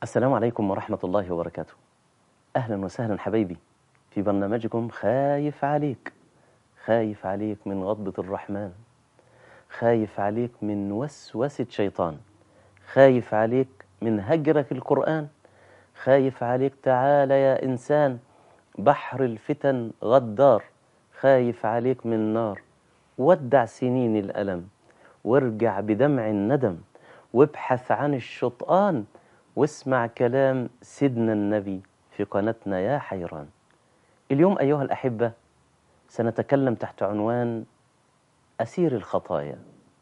السلام عليكم ورحمة الله وبركاته أهلا وسهلا حبايبي في برنامجكم خايف عليك خايف عليك من غضبة الرحمن خايف عليك من وسوسة شيطان خايف عليك من هجرك القرآن خايف عليك تعال يا إنسان بحر الفتن غدار خايف عليك من نار ودع سنين الألم وارجع بدمع الندم وابحث عن الشطآن واسمع كلام سيدنا النبي في قناتنا يا حيران اليوم أيها الأحبة سنتكلم تحت عنوان أسير الخطايا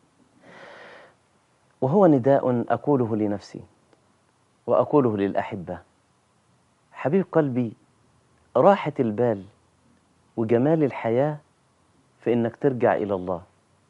وهو نداء أقوله لنفسي وأقوله للأحبة حبيب قلبي راحة البال وجمال الحياة في إنك ترجع إلى الله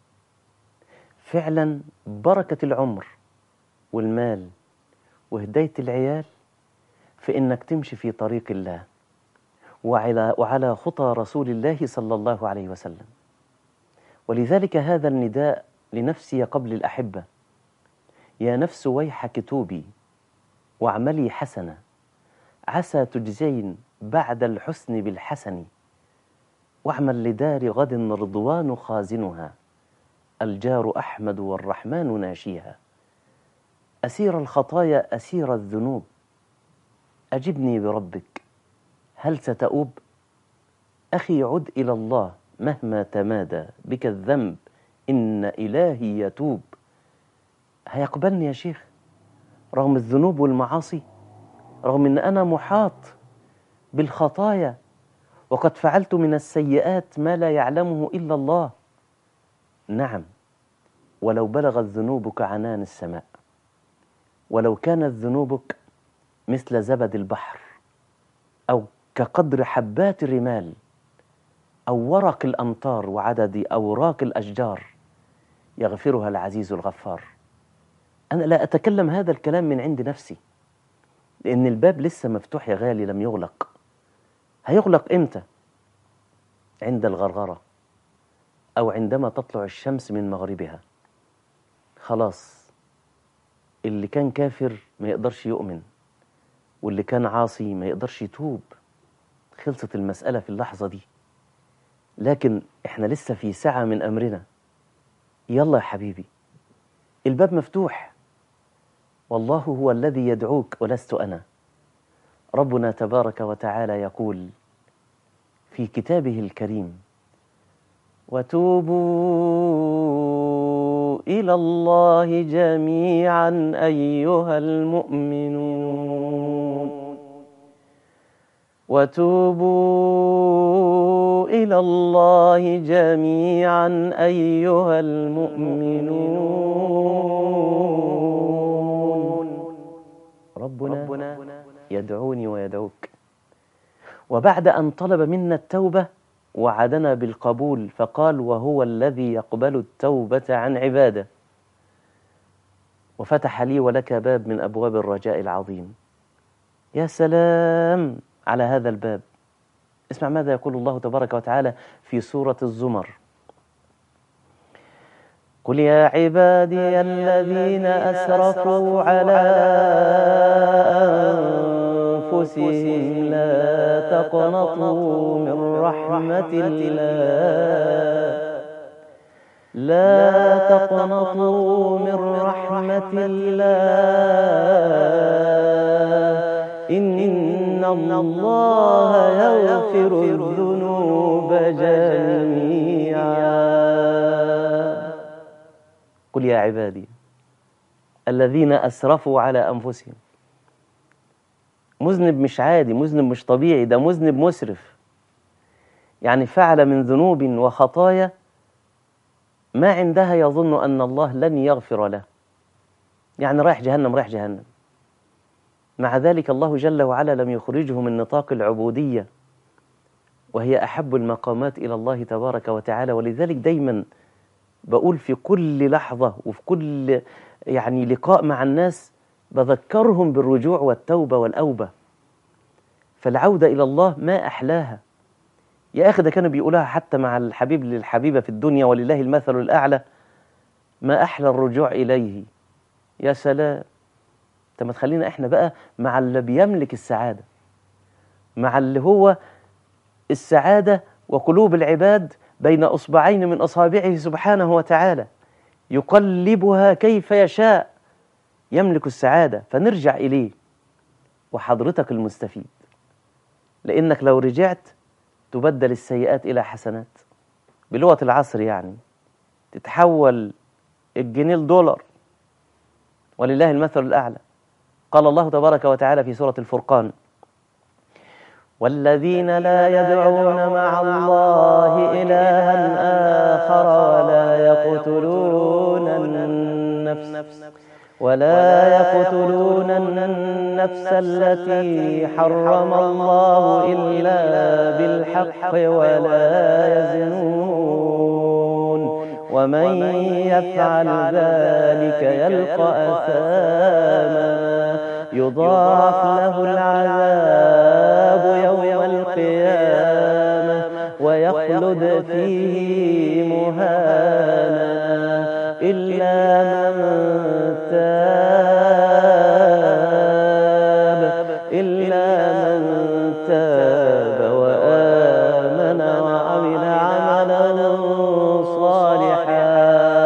فعلا بركة العمر والمال وهداية العيال في إنك تمشي في طريق الله وعلى, وعلى خطى رسول الله صلى الله عليه وسلم ولذلك هذا النداء لنفسي قبل الأحبة يا نفس ويحك توبي واعملي حسنة عسى تجزين بعد الحسن بالحسن واعمل لدار غد رضوان خازنها الجار أحمد والرحمن ناشيها أسير الخطايا أسير الذنوب أجبني بربك هل ستؤوب أخي عد إلى الله مهما تمادى بك الذنب إن إلهي يتوب هيقبلني يا شيخ رغم الذنوب والمعاصي رغم أن أنا محاط بالخطايا وقد فعلت من السيئات ما لا يعلمه إلا الله نعم ولو بلغت ذنوبك عنان السماء ولو كانت ذنوبك مثل زبد البحر أو كقدر حبات الرمال أو ورق الأمطار وعدد أوراق الأشجار يغفرها العزيز الغفار أنا لا أتكلم هذا الكلام من عند نفسي لأن الباب لسه مفتوح يا غالي لم يغلق هيغلق إمتى؟ عند الغرغرة أو عندما تطلع الشمس من مغربها خلاص اللي كان كافر ما يقدرش يؤمن واللي كان عاصي ما يقدرش يتوب خلصت المسألة في اللحظة دي لكن احنا لسه في ساعة من أمرنا يلا يا حبيبي الباب مفتوح والله هو الذي يدعوك ولست أنا ربنا تبارك وتعالى يقول في كتابه الكريم وتوبوا إلى الله جميعا أيها المؤمنون وتوبوا إلى الله جميعا أيها المؤمنون ربنا يدعوني ويدعوك وبعد أن طلب منا التوبة وعدنا بالقبول فقال وهو الذي يقبل التوبة عن عباده وفتح لي ولك باب من أبواب الرجاء العظيم يا سلام على هذا الباب اسمع ماذا يقول الله تبارك وتعالى في سورة الزمر قل يا عبادي الذين أسرفوا على أنفسهم لا تقنطوا من رحمة الله لا تقنطوا من رحمة الله إن الله يغفر الذنوب جميعا قل يا عبادي الذين أسرفوا على أنفسهم مذنب مش عادي مذنب مش طبيعي ده مذنب مسرف يعني فعل من ذنوب وخطايا ما عندها يظن أن الله لن يغفر له يعني رايح جهنم رايح جهنم مع ذلك الله جل وعلا لم يخرجه من نطاق العبودية وهي أحب المقامات إلى الله تبارك وتعالى ولذلك دايما بقول في كل لحظة وفي كل يعني لقاء مع الناس بذكرهم بالرجوع والتوبة والأوبة فالعودة إلى الله ما أحلاها يا أخي ده كانوا بيقولها حتى مع الحبيب للحبيبة في الدنيا ولله المثل الأعلى ما أحلى الرجوع إليه يا سلام طب ما تخلينا احنا بقى مع اللي بيملك السعادة مع اللي هو السعادة وقلوب العباد بين أصبعين من أصابعه سبحانه وتعالى يقلبها كيف يشاء يملك السعادة فنرجع إليه وحضرتك المستفيد لأنك لو رجعت تبدل السيئات إلى حسنات بلغة العصر يعني تتحول الجنيه لدولار ولله المثل الأعلى قال الله تبارك وتعالى في سورة الفرقان والذين لا يدعون مع الله إلها آخر ولا يقتلون النفس ولا يقتلون النفس التي حرم الله إلا بالحق ولا يزنون ومن يفعل ذلك يلقى أثاما يضاعف له العذاب يوم القيامة ويخلد فيه مهانا إلا من تاب إلا من تاب وآمن وعمل عملا صالحا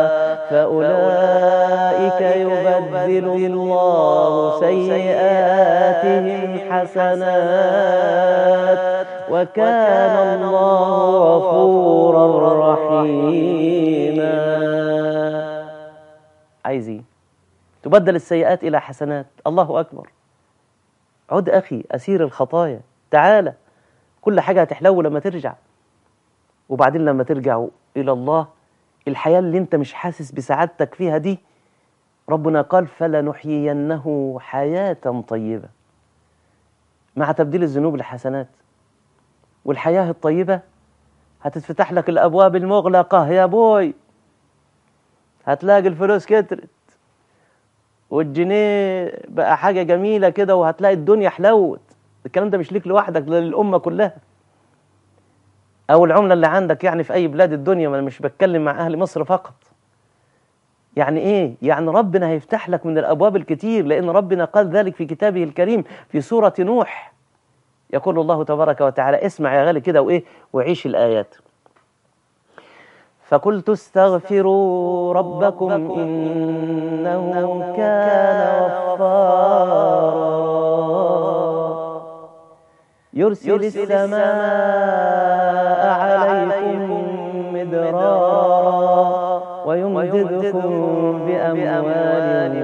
فأولئك يبدل الله سيئاتهم حسنات وكان الله غفورا رحيما عايز ايه تبدل السيئات الى حسنات الله اكبر عد اخي اسير الخطايا تعالى كل حاجه هتحلو لما ترجع وبعدين لما ترجع الى الله الحياه اللي انت مش حاسس بسعادتك فيها دي ربنا قال فلنحيينه حياه طيبه مع تبديل الذنوب لحسنات والحياه الطيبه هتتفتح لك الابواب المغلقه يا بوي هتلاقي الفلوس كترت والجنيه بقى حاجة جميلة كده وهتلاقي الدنيا حلوت الكلام ده مش ليك لوحدك ده للأمة كلها أو العملة اللي عندك يعني في أي بلاد الدنيا ما أنا مش بتكلم مع أهل مصر فقط يعني إيه؟ يعني ربنا هيفتح لك من الأبواب الكتير لأن ربنا قال ذلك في كتابه الكريم في سورة نوح يقول الله تبارك وتعالى اسمع يا غالي كده وإيه وعيش الآيات فقلت استغفروا ربكم إنه كان غفارا يرسل السماء عليكم مدرارا ويمددكم بأموال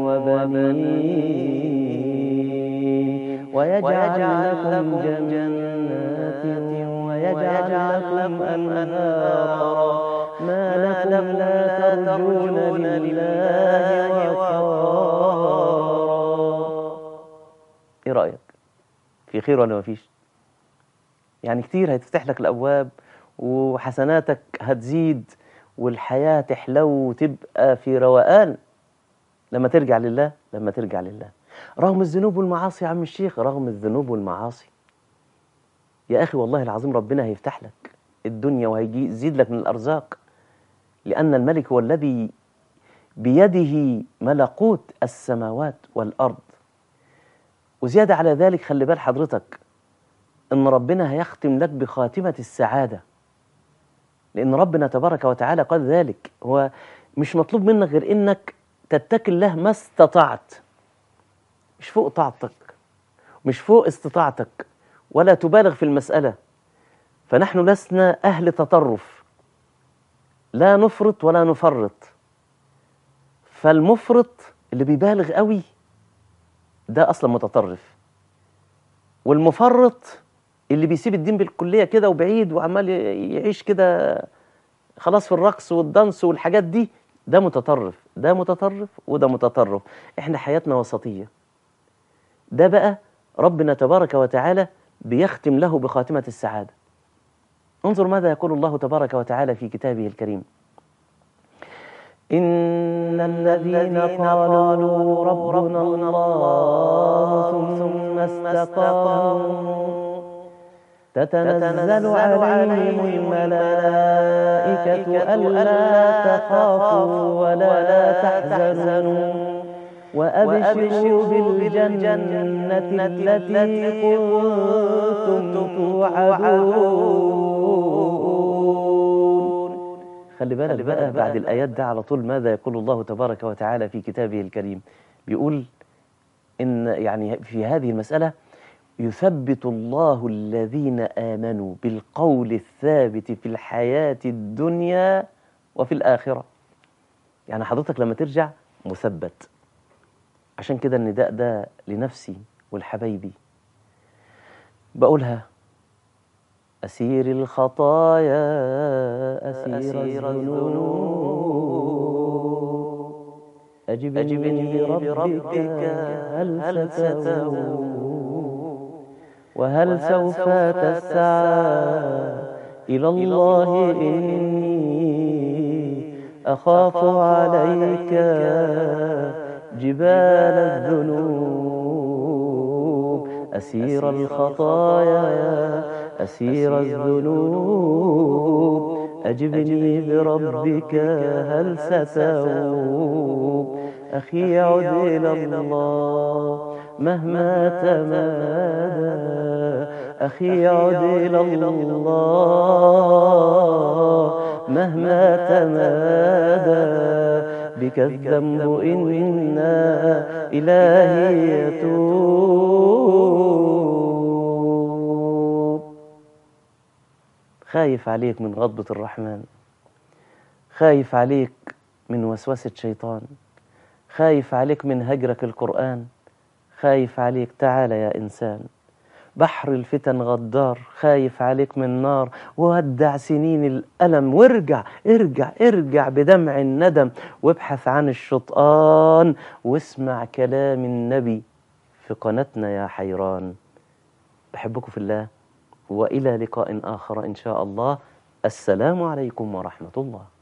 وبنين ويجعل لكم جنات ويجعل لكم أنهارا ما لكم لا ترجون لله وقارا ايه رأيك في خير ولا مفيش يعني كتير هيتفتح لك الأبواب وحسناتك هتزيد والحياة تحلو وتبقى في روقان لما ترجع لله لما ترجع لله رغم الذنوب والمعاصي يا عم الشيخ رغم الذنوب والمعاصي يا أخي والله العظيم ربنا هيفتح لك الدنيا وهيجي يزيد لك من الأرزاق لأن الملك هو الذي بيده ملكوت السماوات والأرض وزيادة على ذلك خلي بال حضرتك إن ربنا هيختم لك بخاتمة السعادة لأن ربنا تبارك وتعالى قال ذلك هو مش مطلوب منك غير إنك تتكل الله ما استطعت مش فوق طاعتك مش فوق استطاعتك ولا تبالغ في المسألة فنحن لسنا أهل تطرف لا نفرط ولا نفرط فالمفرط اللي بيبالغ قوي ده أصلا متطرف والمفرط اللي بيسيب الدين بالكلية كده وبعيد وعمال يعيش كده خلاص في الرقص والدنس والحاجات دي ده متطرف ده متطرف وده متطرف احنا حياتنا وسطية ده بقى ربنا تبارك وتعالى بيختم له بخاتمة السعادة انظر ماذا يقول الله تبارك وتعالى في كتابه الكريم إن الذين قالوا ربنا الله ثم استقاموا تتنزل عليهم الملائكة ألا تخافوا ولا تحزنوا وأبشروا بالجنة التي كنتم توعدون خلي بالك بقى بعد الآيات ده على طول ماذا يقول الله تبارك وتعالى في كتابه الكريم بيقول إن يعني في هذه المسألة يثبت الله الذين آمنوا بالقول الثابت في الحياة الدنيا وفي الآخرة يعني حضرتك لما ترجع مثبت عشان كده النداء ده لنفسي ولحبايبي بقولها أسير الخطايا أسير, أسير الذنوب أجبني بربك هل ستوب وهل سوف تسعى إلى الله إني أخاف عليك جبال الذنوب أسير الخطايا أسير الذنوب أجبني بربك هل ستوب أخي عد إلى الله مهما تمادى أخي عد إلى الله مهما تمادى بك الذنب إنا إلهي يتوب خايف عليك من غضبة الرحمن خايف عليك من وسوسة شيطان خايف عليك من هجرك القرآن خايف عليك تعال يا إنسان بحر الفتن غدار خايف عليك من نار ودع سنين الألم وارجع ارجع ارجع بدمع الندم وابحث عن الشطآن واسمع كلام النبي في قناتنا يا حيران بحبكم في الله وإلى لقاء آخر إن شاء الله السلام عليكم ورحمة الله